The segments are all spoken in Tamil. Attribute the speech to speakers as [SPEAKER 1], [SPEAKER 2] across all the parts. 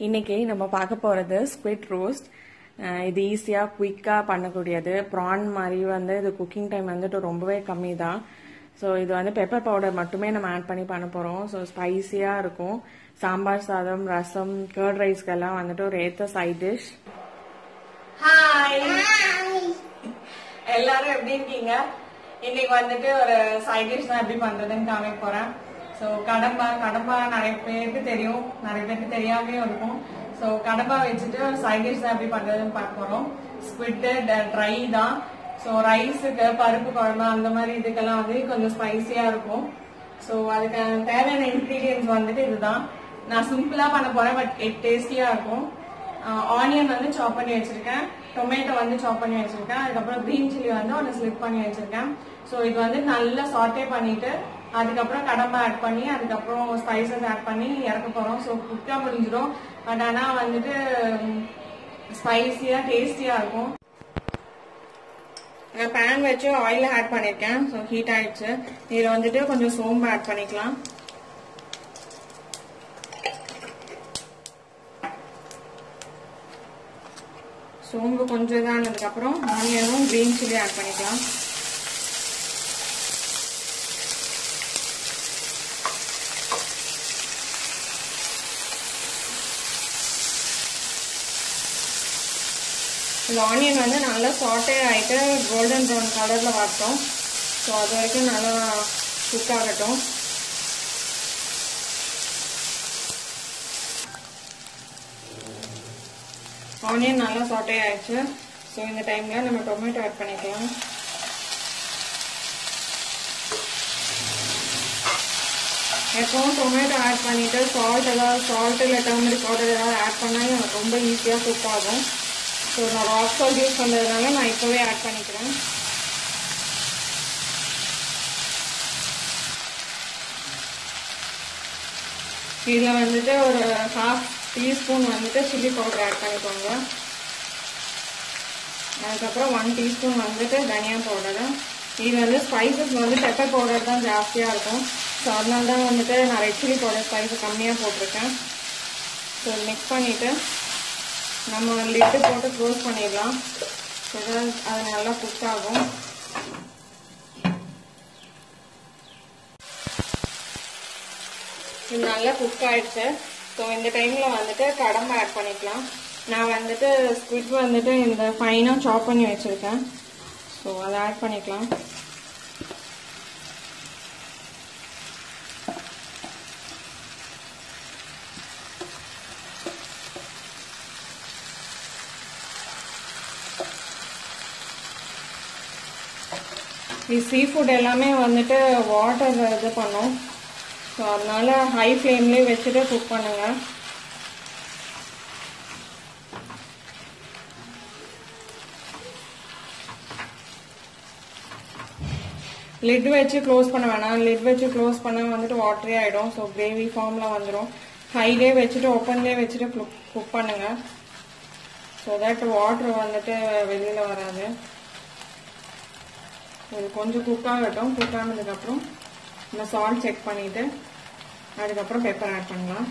[SPEAKER 1] இன்னைக்கு நம்ம பார்க்க போறது ஸ்குவிட் ரோஸ்ட் இது ஈஸியாக குயிக்காக பண்ணக்கூடியது ப்ரான் மாதிரி வந்து இது குக்கிங் டைம் வந்துட்டு ரொம்பவே கம்மி தான் ஸோ இது வந்து பெப்பர் பவுடர் மட்டுமே நம்ம ஆட் பண்ணி பண்ண போகிறோம் ஸோ ஸ்பைசியாக இருக்கும் சாம்பார் சாதம் ரசம் கர்ட் ரைஸ்க்கெல்லாம் வந்துட்டு ஒரு ஏற்ற சைட் டிஷ் ஹாய் எல்லாரும் எப்படி இருக்கீங்க இன்னைக்கு வந்துட்டு ஒரு சைட் டிஷ் தான் எப்படி பண்றதுன்னு காமிக்க போறேன் ஸோ கடம்பா கடம்பா நிறைய பேருக்கு தெரியும் நிறைய பேருக்கு தெரியாமே இருக்கும் ஸோ கடம்பா வச்சுட்டு ஒரு சைட் டிஷ் தான் எப்படி பண்றதுன்னு பார்க்க போறோம் ஸ்குவிட்டு ட்ரை தான் ஸோ ரைஸுக்கு பருப்பு குழம்பு அந்த மாதிரி இதுக்கெல்லாம் வந்து கொஞ்சம் ஸ்பைசியா இருக்கும் ஸோ அதுக்கு தேவையான இன்க்ரீடியன்ஸ் வந்துட்டு இதுதான் நான் சிம்பிளா பண்ண போறேன் பட் டேஸ்டியா இருக்கும் ஆனியன் வந்து சாப் பண்ணி வச்சிருக்கேன் டொமேட்டோ வந்து சாப் பண்ணி வச்சிருக்கேன் அதுக்கப்புறம் கிரீன் சில்லி வந்து ஒன்று ஸ்லிப் பண்ணி வச்சிருக்கேன் ஸோ இது வந்து நல்லா சாட்டே பண்ணிட்டு அதுக்கப்புறம் கடம்பா ஆட் பண்ணி அதுக்கப்புறம் ஸ்பைசஸ் ஆட் பண்ணி இறக்க போறோம் ஸோ குக்கா முடிஞ்சிடும் பட் ஆனால் வந்துட்டு ஸ்பைசியா டேஸ்டியா இருக்கும் நான் பேன் வச்சு ஆயில் ஆட் பண்ணியிருக்கேன் ஸோ ஹீட் ஆயிடுச்சு இதில் வந்துட்டு கொஞ்சம் சோம்பு ஆட் பண்ணிக்கலாம் சோம்பு கொஞ்சம் இதானதுக்கு அப்புறம் ஆனியனும் கிரீன் சில்லி ஆட் பண்ணிக்கலாம் இந்த ஆனியன் வந்து நல்லா சாட்டே ஆகிட்டு கோல்டன் ப்ரௌன் கலரில் வாட்டோம் ஸோ அது வரைக்கும் நல்லா குக் ஆகட்டும் ஆனியன் நல்லா சாட்டே ஆயிடுச்சு ஸோ இந்த டைமில் நம்ம டொமேட்டோ ஆட் பண்ணிக்கலாம் எப்பவும் டொமேட்டோ ஆட் பண்ணிவிட்டு சால்ட் ஏதாவது சால்ட் இல்லை டர்மரிக் பவுடர் ஏதாவது ஆட் பண்ணால் எனக்கு ரொம்ப ஈஸியாக குக் ஆகும் ஸோ நான் ராக் சால்ட் யூஸ் பண்ணுறதுனால நான் இப்போவே ஆட் பண்ணிக்கிறேன் இதில் வந்துட்டு ஒரு ஹாஃப் டீஸ்பூன் வந்துட்டு சில்லி பவுடர் ஆட் பண்ணிக்கோங்க அதுக்கப்புறம் ஒன் டீஸ்பூன் வந்துட்டு தனியா பவுடரு இது வந்து ஸ்பைசஸ் வந்து பெப்பர் பவுடர் தான் ஜாஸ்தியாக இருக்கும் ஸோ அதனால தான் வந்துட்டு நான் ரெட் சில்லி பவுடர் ஸ்பைஸ் கம்மியாக போட்டிருக்கேன் ஸோ மிக்ஸ் பண்ணிவிட்டு நம்ம லிட்டு போட்டு க்ளோஸ் பண்ணிடலாம் ஸோ அது நல்லா குக் ஆகும் இது நல்லா குக் ஆயிடுச்சு ஸோ இந்த டைமில் வந்துட்டு கடம்பு ஆட் பண்ணிக்கலாம் நான் வந்துட்டு ஸ்குவிட் வந்துட்டு இந்த ஃபைனாக சாப் பண்ணி வச்சுருக்கேன் ஸோ அதை ஆட் பண்ணிக்கலாம் இது சீ ஃபுட் எல்லாமே வந்துட்டு வாட்டர் இது பண்ணும் ஸோ அதனால ஹை ஃப்ளேம்லேயே வச்சுட்டு குக் பண்ணுங்க லிட் வச்சு க்ளோஸ் பண்ண வேணாம் லிட் வச்சு க்ளோஸ் பண்ண வந்துட்டு வாட்டரே ஆகிடும் ஸோ கிரேவி ஃபார்மில் வந்துடும் ஹைலே வச்சுட்டு ஓப்பன்லேயே வச்சுட்டு குக் பண்ணுங்க ஸோ தட் வாட்டர் வந்துட்டு வெளியில் வராது இது கொஞ்சம் குக் ஆகட்டும் குக் ஆனதுக்கப்புறம் நம்ம சால்ட் செக் பண்ணிவிட்டு அதுக்கப்புறம் பெப்பர் ஆட் பண்ணலாம்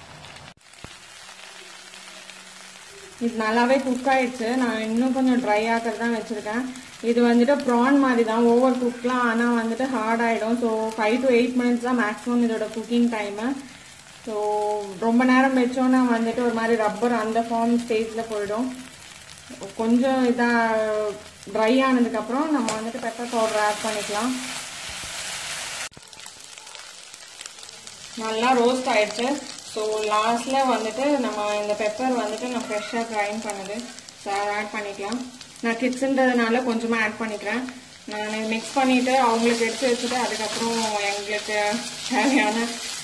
[SPEAKER 1] இது நல்லாவே குக் ஆயிடுச்சு நான் இன்னும் கொஞ்சம் ட்ரை ஆக்கிறது தான் வச்சுருக்கேன் இது வந்துட்டு ப்ரான் மாதிரி தான் ஓவர் குக்லாம் ஆனால் வந்துட்டு ஹார்ட் ஆகிடும் so five to eight minutes தான் மேக்ஸிமம் இதோட குக்கிங் டைமு ஸோ ரொம்ப நேரம் வச்சோன்னா வந்துட்டு ஒரு மாதிரி ரப்பர் அந்த ஃபார்ம் ஸ்டேஜில் போயிடும் கொஞ்சம் இதாக ட்ரை ஆனதுக்கப்புறம் நம்ம வந்துட்டு பெப்பர் பவுடர் ஆட் பண்ணிக்கலாம் நல்லா ரோஸ்ட் ஆயிடுச்சு ஸோ லாஸ்ட்டில் வந்துட்டு நம்ம இந்த பெப்பர் வந்துட்டு நான் ஃப்ரெஷ்ஷாக கிரைண்ட் பண்ணுது ஸோ அதை ஆட் பண்ணிக்கலாம் நான் கிட்ஸுன்றதுனால கொஞ்சமாக ஆட் பண்ணிக்கிறேன் நான் மிக்ஸ் பண்ணிவிட்டு அவங்களுக்கு எடுத்து வச்சுட்டு அதுக்கப்புறம் எங்களுக்கு தேவையான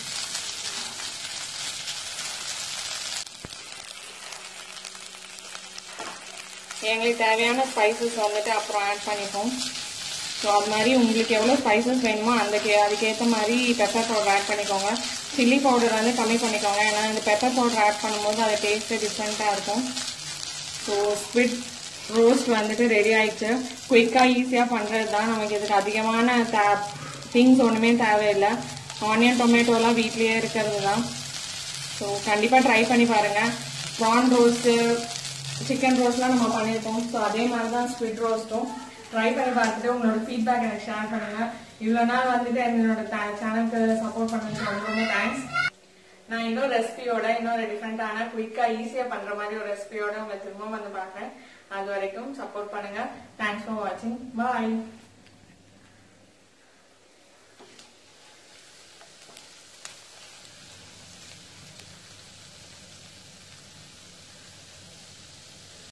[SPEAKER 1] எங்களுக்கு தேவையான ஸ்பைசஸ் வந்துட்டு அப்புறம் ஆட் பண்ணிப்போம் ஸோ அது மாதிரி உங்களுக்கு எவ்வளோ ஸ்பைசஸ் வேணுமோ அந்த அதுக்கேற்ற மாதிரி பெப்பர் பவுடர் ஆட் பண்ணிக்கோங்க சில்லி பவுடர் வந்து கம்மி பண்ணிக்கோங்க ஏன்னா இந்த பெப்பர் பவுடர் ஆட் பண்ணும்போது அது டேஸ்ட்டு டிஃப்ரெண்ட்டாக இருக்கும் ஸோ ஸ்பிட் ரோஸ்ட் வந்துட்டு ரெடி ஆயிடுச்சு குயிக்காக ஈஸியாக பண்ணுறது தான் நமக்கு இதுக்கு அதிகமான தே திங்ஸ் ஒன்றுமே தேவையில்லை ஆனியன் டொமேட்டோலாம் வீட்லேயே இருக்கிறது தான் ஸோ கண்டிப்பாக ட்ரை பண்ணி பாருங்க ப்ரான் ரோஸ்ட்டு சிக்கன் ரோஸ்ட்லாம் நம்ம பண்ணியிருக்கோம் ஸோ அதே மாதிரி தான் ஸ்குவிட் ரோஸ்ட்டும் ட்ரை பண்ணி பார்த்துட்டு உங்களோட ஃபீட்பேக் எனக்கு ஷேர் பண்ணுங்க இவ்வளோ நாள் வந்துட்டு என்னோட சேனலுக்கு சப்போர்ட் பண்ணதுக்கு ரொம்ப ரொம்ப தேங்க்ஸ் நான் இன்னொரு ரெசிபியோட இன்னொரு டிஃப்ரெண்டான குயிக்கா ஈஸியா பண்ற மாதிரி ஒரு ரெசிபியோட உங்களை திரும்ப வந்து பார்க்கறேன் அது வரைக்கும் சப்போர்ட் பண்ணுங்க தேங்க்ஸ் ஃபார் வாட்சிங் பாய்